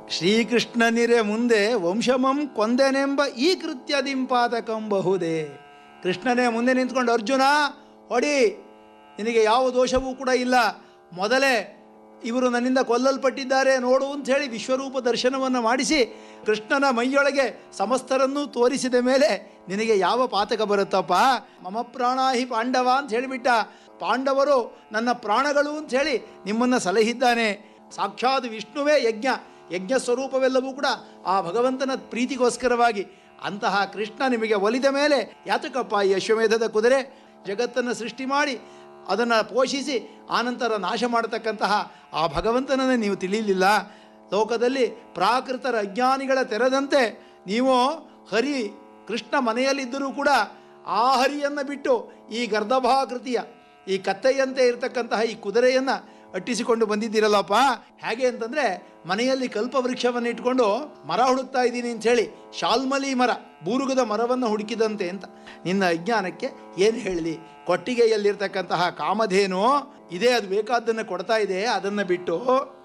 ಶ್ರೀಕೃಷ್ಣನಿರೆ ಮುಂದೆ ವಂಶಮಂ ಕೊಂದೆನೆಂಬ ಈ ಕೃತ್ಯದಿಂಪಾತಕಂ ಬಹುದೇ ಕೃಷ್ಣನೇ ಮುಂದೆ ನಿಂತ್ಕೊಂಡು ಅರ್ಜುನ ಹೊಡಿ ನಿನಗೆ ಯಾವ ದೋಷವೂ ಕೂಡ ಇಲ್ಲ ಮೊದಲೇ ಇವರು ನನ್ನಿಂದ ಕೊಲ್ಲಲ್ಪಟ್ಟಿದ್ದಾರೆ ನೋಡು ಅಂತ ಹೇಳಿ ವಿಶ್ವರೂಪ ದರ್ಶನವನ್ನು ಮಾಡಿಸಿ ಕೃಷ್ಣನ ಮೈಯೊಳಗೆ ಸಮಸ್ತರನ್ನೂ ತೋರಿಸಿದ ಮೇಲೆ ನಿನಗೆ ಯಾವ ಪಾತಕ ಬರುತ್ತಪ್ಪ ಮಮ ಪ್ರಾಣಾಹಿ ಪಾಂಡವ ಅಂತ ಹೇಳಿಬಿಟ್ಟ ಪಾಂಡವರು ನನ್ನ ಪ್ರಾಣಗಳು ಅಂತ ಹೇಳಿ ನಿಮ್ಮನ್ನು ಸಲಹಿದ್ದಾನೆ ಸಾಕ್ಷಾತ್ ವಿಷ್ಣುವೇ ಯಜ್ಞ ಯಜ್ಞ ಸ್ವರೂಪವೆಲ್ಲವೂ ಕೂಡ ಆ ಭಗವಂತನ ಪ್ರೀತಿಗೋಸ್ಕರವಾಗಿ ಅಂತಹ ಕೃಷ್ಣ ನಿಮಗೆ ಒಲಿದ ಮೇಲೆ ಯಾತಕಪ್ಪ ಈ ಅಶ್ವಮೇಧದ ಕುದುರೆ ಜಗತ್ತನ್ನು ಸೃಷ್ಟಿ ಮಾಡಿ ಅದನ್ನು ಪೋಷಿಸಿ ಆನಂತರ ನಾಶ ಮಾಡತಕ್ಕಂತಹ ಆ ಭಗವಂತನನ್ನು ನೀವು ತಿಳಿಯಲಿಲ್ಲ ಲೋಕದಲ್ಲಿ ಪ್ರಾಕೃತರ ಅಜ್ಞಾನಿಗಳ ತೆರೆದಂತೆ ನೀವು ಹರಿ ಕೃಷ್ಣ ಮನೆಯಲ್ಲಿದ್ದರೂ ಕೂಡ ಆ ಹರಿಯನ್ನು ಬಿಟ್ಟು ಈ ಗರ್ಧಭಾಕೃತಿಯ ಈ ಕತ್ತೆಯಂತೆ ಇರತಕ್ಕಂತಹ ಈ ಕುದುರೆಯನ್ನು ಅಟ್ಟಿಸಿಕೊಂಡು ಬಂದಿದ್ದೀರಲ್ಲಪ್ಪ ಹೇಗೆ ಅಂತಂದರೆ ಮನೆಯಲ್ಲಿ ಕಲ್ಪವೃಕ್ಷವನ್ನು ಇಟ್ಕೊಂಡು ಮರ ಹುಡುಕ್ತಾ ಇದ್ದೀನಿ ಅಂಥೇಳಿ ಶಾಲ್ಮಲಿ ಮರ ಬೂರುಗದ ಮರವನ್ನು ಹುಡುಕಿದಂತೆ ಅಂತ ನಿನ್ನ ಅಜ್ಞಾನಕ್ಕೆ ಏನು ಹೇಳಲಿ ಕೊಟ್ಟಿಗೆಯಲ್ಲಿರ್ತಕ್ಕಂತಹ ಕಾಮಧೇನು ಇದೇ ಅದು ಬೇಕಾದ್ದನ್ನು ಕೊಡ್ತಾ ಇದೆ ಅದನ್ನು ಬಿಟ್ಟು